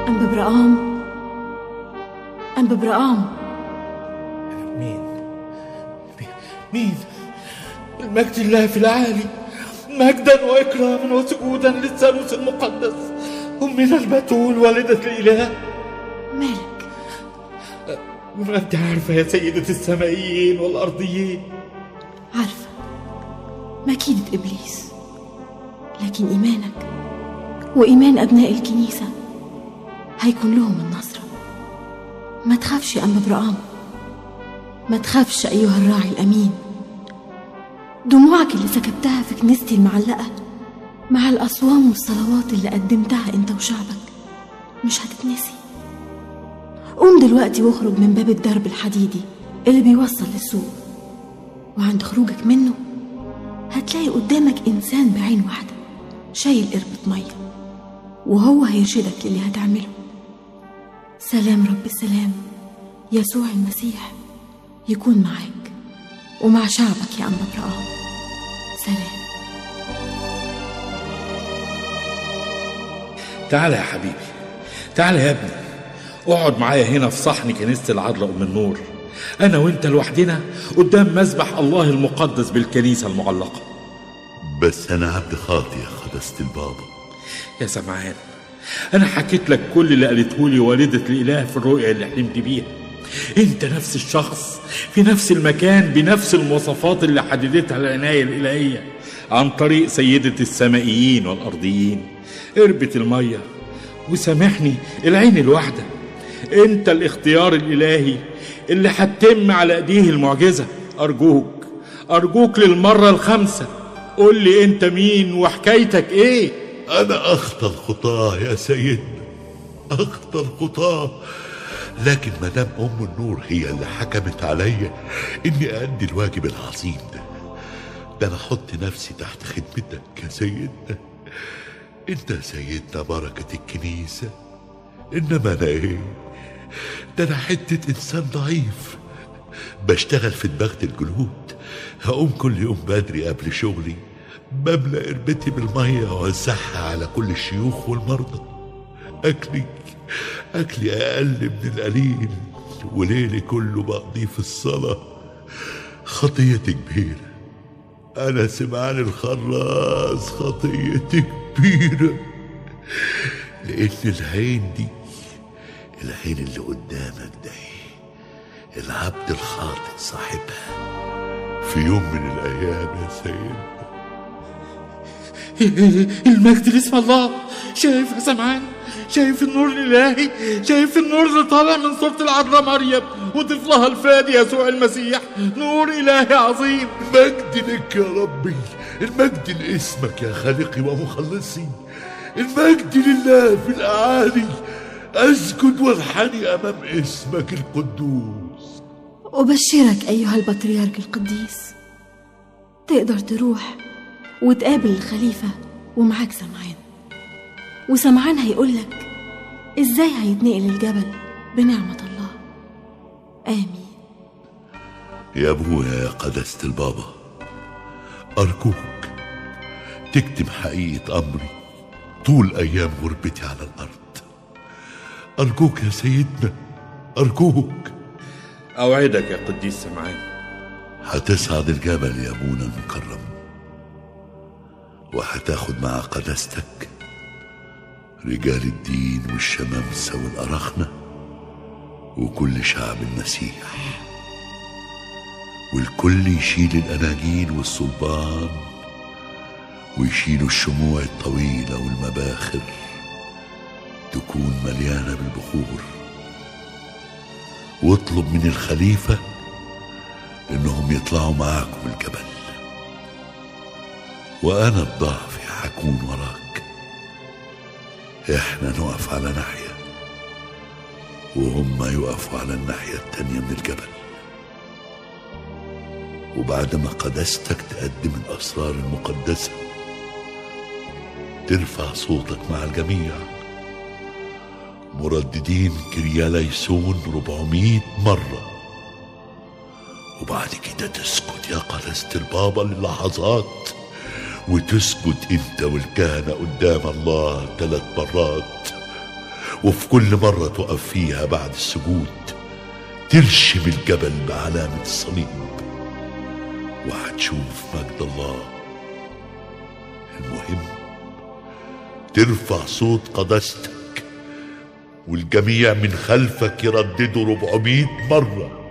أنبا برقام أنبا برقام مين مين المجد الله في العالي مجدا واكراما وسجودا للثالوث المقدس امنا البتول والده الاله مالك ما انت عارفه يا سيده السمائيين والارضيين عارفة مكيدة إبليس لكن إيمانك وإيمان أبناء الكنيسة هيكون لهم النصرة ما تخافش يا أنبا برقام ما تخافش أيها الراعي الأمين دموعك اللي سكبتها في كنيستي المعلقة مع الأصوام والصلوات اللي قدمتها أنت وشعبك مش هتتنسي قوم دلوقتي واخرج من باب الدرب الحديدي اللي بيوصل للسوق وعند خروجك منه هتلاقي قدامك إنسان بعين واحدة شايل قربة مية وهو هيرشدك للي هتعمله سلام رب السلام يسوع المسيح يكون معاك ومع شعبك يا أنبا برقام سلام تعالى يا حبيبي تعالى يا ابني اقعد معايا هنا في صحن كنيسة العذراء أم النور أنا وأنت لوحدنا قدام مذبح الله المقدس بالكنيسة المعلقة بس أنا عبد خاطي يا قداسة البابا يا سمعان أنا حكيت لك كل اللي قالته لي والدة الإله في الرؤيا اللي حلمت بيها أنت نفس الشخص في نفس المكان بنفس المواصفات اللي حددتها العناية الإلهية عن طريق سيدة السمائيين والأرضيين قربة المية وسامحني العين الواحدة أنت الاختيار الإلهي اللي هتتم على أيديه المعجزة أرجوك أرجوك للمرة الخامسة قول لي أنت مين وحكايتك إيه أنا أخطى الخطاة يا سيدنا أخطى الخطاة لكن مدام أم النور هي اللي حكمت عليا إني أدي الواجب العظيم ده ده أنا أحط نفسي تحت خدمتك يا سيدنا أنت يا سيدنا بركة الكنيسة إنما أنا إيه ده أنا حتة إنسان ضعيف بشتغل في دماغة الجلود هقوم كل يوم بدري قبل شغلي بملى قربتي بالمية وأوزعها على كل الشيوخ والمرضى أكلي أكلي أقل من القليل وليلي كله بقضيه في الصلاة خطيتي كبيرة أنا سمعان الخراز خطيتي كبيرة لأن العين دي العين اللي قدامك ده العبد الخاطئ صاحبها في يوم من الأيام يا سيدنا المجد لاسم الله شايف يا سمعان شايف النور الإلهي شايف النور اللي طالع من صورة العذراء مريم وطفلها الفادي يسوع المسيح نور إلهي عظيم المجد لك يا ربي المجد لاسمك يا خالقي ومخلصي المجد لله في الأعالي أسجد وانحني أمام اسمك القدوس أبشرك أيها البطريرك القديس تقدر تروح وتقابل الخليفة ومعاك سمعان وسمعان هيقولك ازاي هيتنقل الجبل بنعمة الله آمين يا ابويا يا قداسة البابا أرجوك تكتم حقيقة أمري طول أيام غربتي على الأرض أرجوك يا سيدنا أرجوك أوعدك يا قديس سمعان هتصعد الجبل يا أبونا المكرم وهتاخد مع قداستك رجال الدين والشمامسة والأرخنة وكل شعب المسيح والكل يشيل الأناجيل والصلبان ويشيلوا الشموع الطويلة والمباخر تكون مليانة بالبخور واطلب من الخليفة إنهم يطلعوا معاكم الجبل وأنا بضعفي هكون وراك إحنا نقف على ناحية وهم يقفوا على الناحية التانية من الجبل وبعد ما قدستك تقدم الأسرار المقدسة ترفع صوتك مع الجميع مرددين كرياليسون 400 مرة وبعد كده تسكت يا قداسة البابا للحظات وتسكت انت والكهنة قدام الله ثلاث مرات وفي كل مرة تقف فيها بعد السجود ترشم الجبل بعلامة الصليب وهتشوف مجد الله المهم ترفع صوت قداستك والجميع من خلفك يرددوا 400 مرة